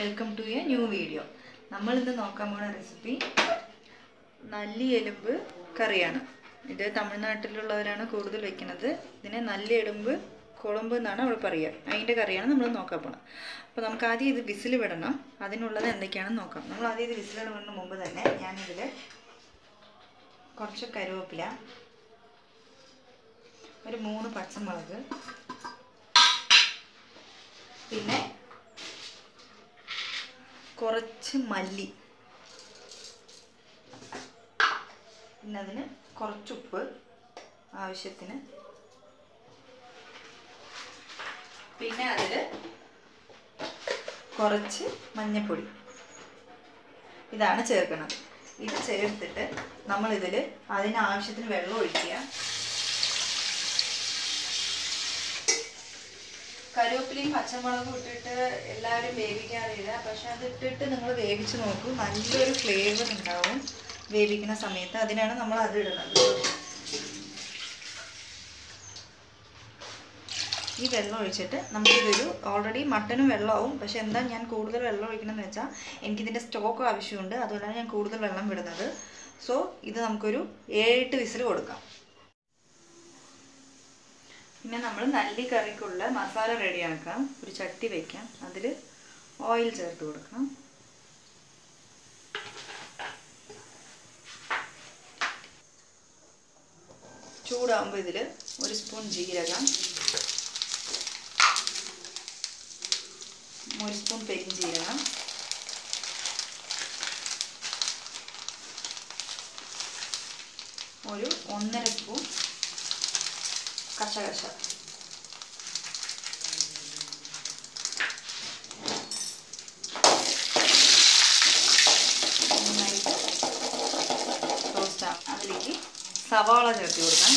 welcome to a new video നമ്മൾ ഇന്ന് നോക്കാൻ പോണ റെസിപ്പി നല്ലി എലുമ്പ് കറിയാണ് ഇത് തമിഴ്നാട്ടിലുള്ളവരാണ് കൂടുതൽ വെക്കുന്നത് ഇതിനെ നല്ലി എലുമ്പ് കുളമ്പ് എന്നാണ് അവിടെ പറയുക അതിൻ്റെ കറിയാണ് നമ്മൾ നോക്കാൻ പോണത് അപ്പോൾ നമുക്ക് ആദ്യം ഇത് വിസിൽ വിടണം അതിനുള്ളത് എന്തൊക്കെയാണെന്ന് നോക്കാം നമ്മൾ ആദ്യം ഇത് വിസിൽ വിടുന്നതിന് മുമ്പ് തന്നെ ഞാനിതിൽ കുറച്ച് കരുവേപ്പില ഒരു മൂന്ന് പച്ചമുളക് പിന്നെ കുറച്ച് മല്ലി പിന്നെ അതിന് കുറച്ച് ഉപ്പ് ആവശ്യത്തിന് പിന്നെ അതിൽ കുറച്ച് മഞ്ഞൾപ്പൊടി ഇതാണ് ചേർക്കുന്നത് ഇത് ചേർത്തിട്ട് നമ്മളിതിൽ അതിന് ആവശ്യത്തിന് വെള്ളം ഒഴിക്കുക കരുവേപ്പിലയും പച്ചമുളകും ഇട്ടിട്ട് എല്ലാവരും വേവിക്കാറില്ല പക്ഷെ അത് ഇട്ടിട്ട് നിങ്ങൾ വേവിച്ച് നോക്കൂ നല്ലൊരു ഫ്ലേവർ ഉണ്ടാവും വേവിക്കുന്ന സമയത്ത് അതിനാണ് നമ്മൾ അത് ഇടുന്നത് ഈ വെള്ളം ഒഴിച്ചിട്ട് നമുക്കിതൊരു ഓൾറെഡി മട്ടനും വെള്ളമാവും പക്ഷെ എന്താ ഞാൻ കൂടുതൽ വെള്ളം ഒഴിക്കണമെന്ന് വെച്ചാൽ എനിക്കിതിൻ്റെ സ്റ്റോക്ക് ആവശ്യമുണ്ട് അതുകൊണ്ടാണ് ഞാൻ കൂടുതൽ വെള്ളം വിടുന്നത് സോ ഇത് നമുക്കൊരു ഏഴെട്ട് വിസിൽ കൊടുക്കാം പിന്നെ നമ്മൾ നല്ലി കറിക്കുള്ള മസാല റെഡിയാക്കാം ഒരു ചട്ടി വയ്ക്കാം അതിൽ ഓയിൽ ചേർത്ത് കൊടുക്കാം ചൂടാകുമ്പോൾ ഇതിൽ ഒരു സ്പൂൺ ജീരകം ഒരു സ്പൂൺ പെരിഞ്ജീരകം ഒരു ഒന്നര സ്പൂൺ കശകശ നന്നായിട്ട് റോസ്റ്റ് ആവും അതിലേക്ക് സവാള ചേർത്ത് കൊടുക്കാം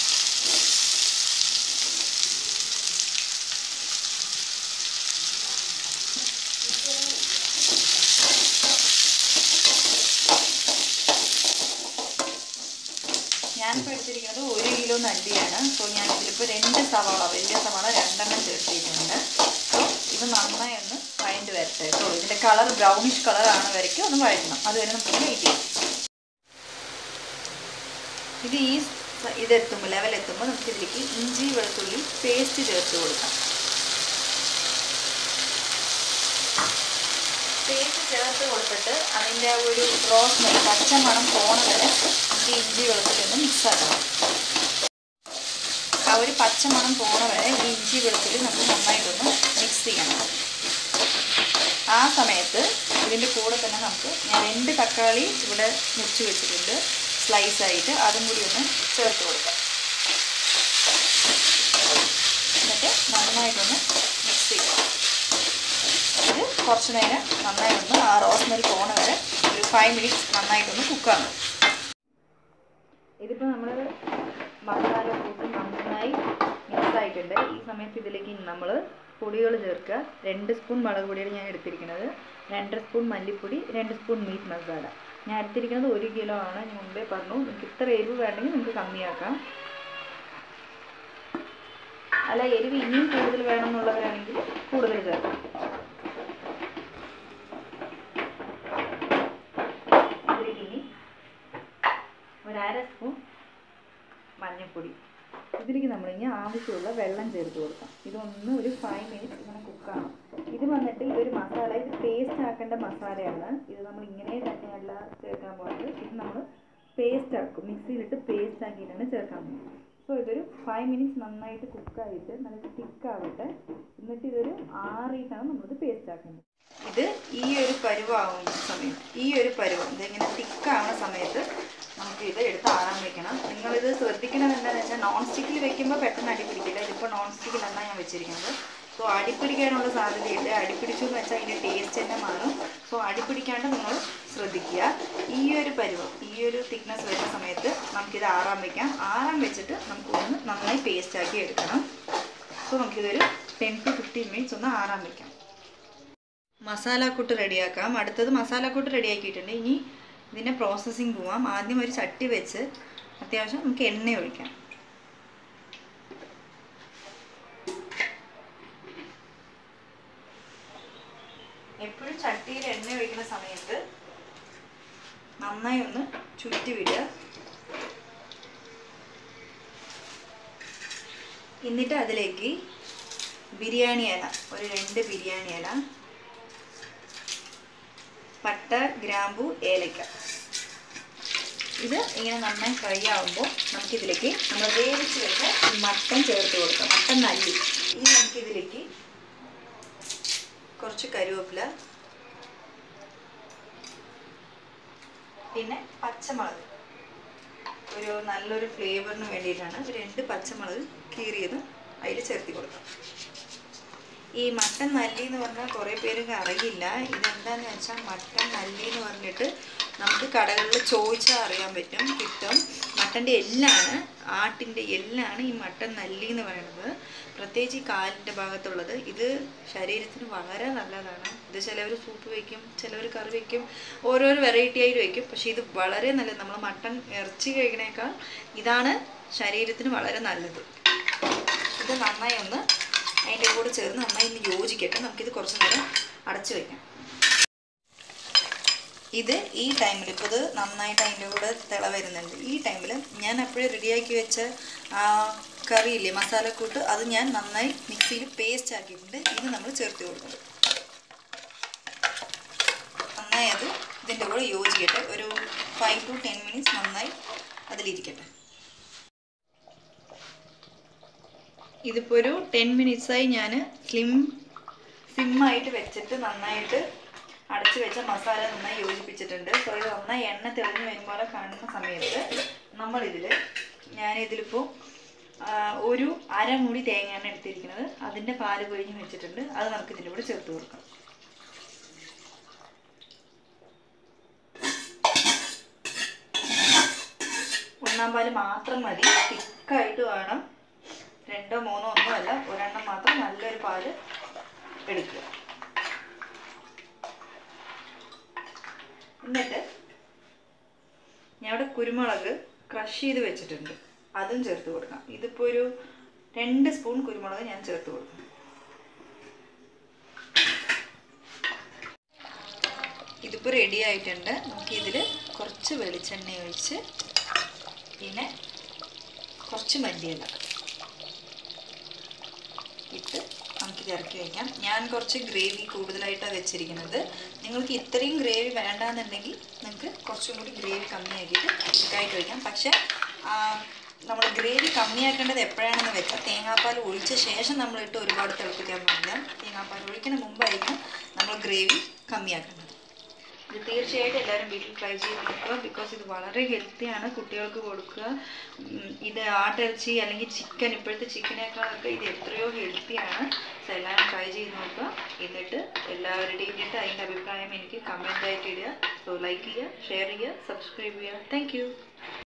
ഞാനിപ്പോൾ എടുത്തിരിക്കുന്നത് ഒരു കിലോ നല്ലിയാണ് സോ ഞാൻ ഇതിലിപ്പോൾ രണ്ട് സവാള വലിയ സവാള രണ്ടെണ്ണം ചേർത്തിട്ടുണ്ട് സോ ഇത് നന്നായി ഒന്ന് വഴണ്ട് വരട്ടെ കേട്ടോ ഇതിൻ്റെ കളർ ബ്രൗണിഷ് കളറാണ് വരയ്ക്കും ഒന്ന് വഴറ്റണം അതുവരെ നമുക്ക് വെയിറ്റ് ചെയ്യാം ഇത് ഈ സ- ഇതെത്തുമ്പോൾ ലെവലെത്തുമ്പോൾ നമുക്ക് ഇതിലേക്ക് ഇഞ്ചി വെളുത്തുള്ളി പേസ്റ്റ് ചേർത്ത് കൊടുക്കാം പേസ്റ്റ് ചേർത്ത് കൊടുത്തിട്ട് അതിൻ്റെ ആ ഒരു റോസ് മെൽ പച്ച മണം പോണ വരെ നമുക്ക് ഇഞ്ചി വെളുത്തുള്ളി ഒന്ന് മിക്സ് ആക്കണം ആ ഒരു പച്ച മണം പോണ വരെ ഈ ഇഞ്ചി വെളുത്തുള്ളി നമുക്ക് നന്നായിട്ടൊന്ന് മിക്സ് ചെയ്യണം ആ സമയത്ത് ഇതിൻ്റെ കൂടെ തന്നെ നമുക്ക് ഞാൻ രണ്ട് തക്കാളി ഇവിടെ മുറിച്ച് വെച്ചിട്ടുണ്ട് സ്ലൈസ് ആയിട്ട് അതും കൂടി ഒന്ന് ചേർത്ത് കൊടുക്കാം എന്നിട്ട് നന്നായിട്ടൊന്ന് മിക്സ് ചെയ്യാം ഇത് കുറച്ച് നേരം നന്നായി ഒന്ന് ആ റോസ്മെൽ പോണ വരെ ഒരു ഫൈവ് മിനിറ്റ്സ് നന്നായിട്ടൊന്ന് കുക്കാണ് ഇതിപ്പോൾ നമ്മൾ മസാല കൂട്ടി നന്നായി മിക്സ് ആയിട്ടുണ്ട് ഈ സമയത്ത് ഇതിലേക്ക് നമ്മൾ പൊടികൾ ചേർക്കുക രണ്ട് സ്പൂൺ മുളക് പൊടിയാണ് ഞാൻ എടുത്തിരിക്കുന്നത് രണ്ടര സ്പൂൺ മല്ലിപ്പൊടി രണ്ട് സ്പൂൺ മീറ്റ് മസാല ഞാൻ എടുത്തിരിക്കുന്നത് ഒരു കിലോ ആണ് ഞാൻ മുമ്പേ പറഞ്ഞു നിങ്ങൾക്ക് ഇത്ര എരിവ് വേണമെങ്കിൽ നിങ്ങൾക്ക് കമ്മിയാക്കാം അല്ല എരിവ് ഇനിയും കൂടുതൽ വേണമെന്നുള്ളവരാണെങ്കിൽ കൂടുതൽ ചേർക്കാം ഇതിലേക്ക് ഇനി ഒരു അര സ്പൂൺ മഞ്ഞൾപ്പൊടി ഇതിലേക്ക് നമ്മളിങ്ങനെ ആവശ്യമുള്ള വെള്ളം ചേർത്ത് കൊടുക്കാം ഇതൊന്ന് ഒരു ഫൈവ് മിനിറ്റ്സ് ഇങ്ങനെ കുക്കാണ് ഇത് വന്നിട്ട് ഇതൊരു മസാല ഇത് പേസ്റ്റ് ആക്കേണ്ട മസാലയാണ് ഇത് നമ്മൾ ഇങ്ങനെ തന്നെയല്ല ചേർക്കാൻ പോകുന്നത് ഇത് നമ്മൾ പേസ്റ്റ് ആക്കും മിക്സിയിലിട്ട് പേസ്റ്റ് ആക്കിയിട്ടാണ് ചേർക്കാൻ പോകുന്നത് സോ ഇതൊരു ഫൈവ് മിനിറ്റ്സ് നന്നായിട്ട് കുക്കായിട്ട് നല്ല തിക്കാവട്ടെ എന്നിട്ട് ഇതൊരു ആറിയിട്ടാണ് നമ്മളിത് പേസ്റ്റ് ആക്കേണ്ടത് ഇത് ഈ ഒരു പരുവാകുന്ന സമയത്ത് ഈ ഒരു പരുവം ഇതിങ്ങനെ തിക്കാവുന്ന സമയത്ത് നമുക്ക് ഇത് എടുത്ത് ആറാൻ വെക്കണം നിങ്ങളിത് ശ്രദ്ധിക്കണം എന്താണെന്ന് വെച്ചാൽ നോൺ സ്റ്റിക്കിൽ വെക്കുമ്പോൾ പെട്ടെന്ന് അടി പിടിക്കില്ല ഇതിപ്പോൾ നോൺ സ്റ്റിക്കിലല്ല ഞാൻ വെച്ചിരിക്കുന്നത് സോ അടിപ്പിടിക്കാനുള്ള സാധ്യതയുണ്ട് അടിപ്പിടിച്ചു എന്ന് വെച്ചാൽ അതിൻ്റെ ടേസ്റ്റ് തന്നെ മാറും സോ അടിപ്പിടിക്കാണ്ട് നിങ്ങൾ ശ്രദ്ധിക്കുക ഈ ഒരു പരുവം ഈ ഒരു തിക്നെസ് വരുന്ന സമയത്ത് നമുക്കിത് ആറാൻ വെക്കാം ആറാൻ വെച്ചിട്ട് നമുക്ക് ഒന്ന് നന്നായി പേസ്റ്റ് ആക്കി എടുക്കണം സോ നമുക്കിതൊരു ടെൻ ടു ഫിഫ്റ്റീൻ മിനിറ്റ്സ് ഒന്ന് ആറാൻ വെക്കാം മസാലക്കൂട്ട് റെഡിയാക്കാം അടുത്തത് മസാലക്കൂട്ട് റെഡിയാക്കിയിട്ടുണ്ട് ഇനി ഇതിൻ്റെ പ്രോസസ്സിങ് പോവാം ആദ്യം ഒരു ചട്ടി വെച്ച് അത്യാവശ്യം നമുക്ക് എണ്ണ ഒഴിക്കാം എപ്പോഴും നന്നായി ഒന്ന് ചുറ്റി വിടുക എന്നിട്ട് അതിലേക്ക് ബിരിയാണി ഇല ഒരു രണ്ട് ബിരിയാണി ഇല പട്ട ഗ്രാമ്പു ഏലക്ക ഇത് ഇങ്ങനെ നന്നായി ഫ്രൈ ആകുമ്പോൾ നമുക്കിതിലേക്ക് നമ്മൾ വേവിച്ച് വെച്ച ഈ മട്ടൻ ചേർത്ത് കൊടുക്കാം മട്ടൻ നല്ലി ഇനി നമുക്കിതിലേക്ക് കുറച്ച് കരുവേപ്പില പിന്നെ പച്ചമുളക് ഒരു നല്ലൊരു ഫ്ലേവറിന് വേണ്ടിയിട്ടാണ് ഒരു രണ്ട് പച്ചമുളക് കീറിയത് അതിൽ ചേർത്തി കൊടുക്കാം ഈ മട്ടൻ നല്ലി എന്ന് പറഞ്ഞാൽ കുറേ പേർക്ക് അറിയില്ല ഇതെന്താന്ന് വെച്ചാൽ മട്ടൻ നല്ലി എന്ന് പറഞ്ഞിട്ട് നമുക്ക് കടകളിൽ ചോദിച്ചാൽ അറിയാൻ പറ്റും കിട്ടും മട്ടൻ്റെ എല്ലാണ് ആട്ടിൻ്റെ എല്ലാണ് ഈ മട്ടൻ നല്ലി എന്ന് പറയുന്നത് പ്രത്യേകിച്ച് ഈ കാലിൻ്റെ ഭാഗത്തുള്ളത് ഇത് ശരീരത്തിന് വളരെ നല്ലതാണ് ഇത് ചിലവർ സൂപ്പ് വയ്ക്കും ചിലവർ കറി വയ്ക്കും ഓരോരോ വെറൈറ്റി ആയിട്ട് വയ്ക്കും പക്ഷേ ഇത് വളരെ നല്ലത് നമ്മൾ മട്ടൻ ഇറച്ചി കഴിക്കണേക്കാൾ ഇതാണ് ശരീരത്തിന് വളരെ നല്ലത് ഇത് നന്നായി ഒന്ന് അതിൻ്റെ കൂടെ ചേർന്ന് നന്നായി ഒന്ന് യോജിക്കട്ടെ നമുക്കിത് കുറച്ച് നേരം അടച്ചു വയ്ക്കാം ഇത് ഈ ടൈമിൽ ഇപ്പോൾ ഇത് നന്നായിട്ട് അതിൻ്റെ കൂടെ തിള വരുന്നുണ്ട് ഈ ടൈമിൽ ഞാൻ അപ്പോഴേ റെഡിയാക്കി വെച്ച ആ കറിയില്ലേ മസാലക്കൂട്ട് അത് ഞാൻ നന്നായി മിക്സിയിൽ പേസ്റ്റ് ആക്കിയിട്ടുണ്ട് ഇത് നമ്മൾ ചേർത്ത് കൊടുക്കുന്നത് നന്നായി അത് ഇതിൻ്റെ കൂടെ യോജിക്കട്ടെ ഒരു ഫൈവ് ടു ടെൻ മിനിറ്റ്സ് നന്നായി അതിലിരിക്കട്ടെ ഇതിപ്പോൾ ഒരു ടെൻ മിനിറ്റ്സായി ഞാൻ സ്ലിം സിമ്മായിട്ട് വെച്ചിട്ട് നന്നായിട്ട് അടച്ചു വെച്ച മസാല നന്നായി യോജിപ്പിച്ചിട്ടുണ്ട് സോ ഇത് നന്നായി എണ്ണ തെളിഞ്ഞ് വരുമ്പോൾ കാണുന്ന സമയത്ത് നമ്മളിതിൽ ഞാനിതിലിപ്പോൾ ഒരു അരമുടി തേങ്ങയാണ് എടുത്തിരിക്കുന്നത് അതിൻ്റെ പാല് പൊഴിഞ്ഞ് വെച്ചിട്ടുണ്ട് അത് നമുക്ക് ഇതിൻ്റെ കൂടെ ചേർത്ത് കൊടുക്കാം ഒന്നാം പാല് മാത്രം മതി തിക്കായിട്ട് വേണം രണ്ടോ മൂന്നോ ഒന്നോ അല്ല ഒരെണ്ണം മാത്രം നല്ലൊരു പാല് എടുക്കുക എന്നിട്ട് ഞാൻ ഇവിടെ കുരുമുളക് ക്രഷ് ചെയ്ത് വെച്ചിട്ടുണ്ട് അതും ചേർത്ത് കൊടുക്കാം ഇതിപ്പോൾ ഒരു രണ്ട് സ്പൂൺ കുരുമുളക് ഞാൻ ചേർത്ത് കൊടുക്കും ഇതിപ്പോൾ റെഡി ആയിട്ടുണ്ട് നമുക്കിതിൽ കുറച്ച് വെളിച്ചെണ്ണ ഒഴിച്ച് പിന്നെ കുറച്ച് മല്ലിയില ഇട്ട് നമുക്കിത് ഇറക്കി വയ്ക്കാം ഞാൻ കുറച്ച് ഗ്രേവി കൂടുതലായിട്ടാണ് വെച്ചിരിക്കുന്നത് നിങ്ങൾക്ക് ഇത്രയും ഗ്രേവി വേണ്ടാന്നുണ്ടെങ്കിൽ നിങ്ങൾക്ക് കുറച്ചും കൂടി ഗ്രേവി കമ്മിയാക്കിയിട്ട് ഇതായിട്ട് വയ്ക്കാം പക്ഷേ നമ്മൾ ഗ്രേവി കമ്മിയാക്കേണ്ടത് എപ്പോഴാണെന്ന് വെച്ചാൽ തേങ്ങാപ്പാൽ ഒഴിച്ച ശേഷം നമ്മളിട്ട് ഒരുപാട് തിളപ്പിക്കാൻ പാടില്ല തേങ്ങാപ്പാൽ ഒഴിക്കുന്ന മുമ്പായിരിക്കും നമ്മൾ ഗ്രേവി കമ്മിയാക്കേണ്ടത് ഇത് തീർച്ചയായിട്ടും എല്ലാവരും വീട്ടിൽ ട്രൈ ചെയ്ത് നോക്കുക ബിക്കോസ് ഇത് വളരെ ഹെൽത്തിയാണ് കുട്ടികൾക്ക് കൊടുക്കുക ഉം, ഇത് ആട്ടിറച്ചി അല്ലെങ്കിൽ ചിക്കൻ ഇപ്പോഴത്തെ ചിക്കനേക്കാളൊക്കെ ഇത് എത്രയോ ഹെൽത്തിയാണ് സോ എല്ലാവരും ട്രൈ ചെയ്ത് നോക്കുക എന്നിട്ട് എല്ലാവരുടെയും ഇട്ട് അതിൻ്റെ അഭിപ്രായം എനിക്ക് കമൻ്റ് ആയിട്ട് ഇടുക സോ ലൈക്ക് ചെയ്യുക ഷെയർ ചെയ്യുക സബ്സ്ക്രൈബ് ചെയ്യുക താങ്ക്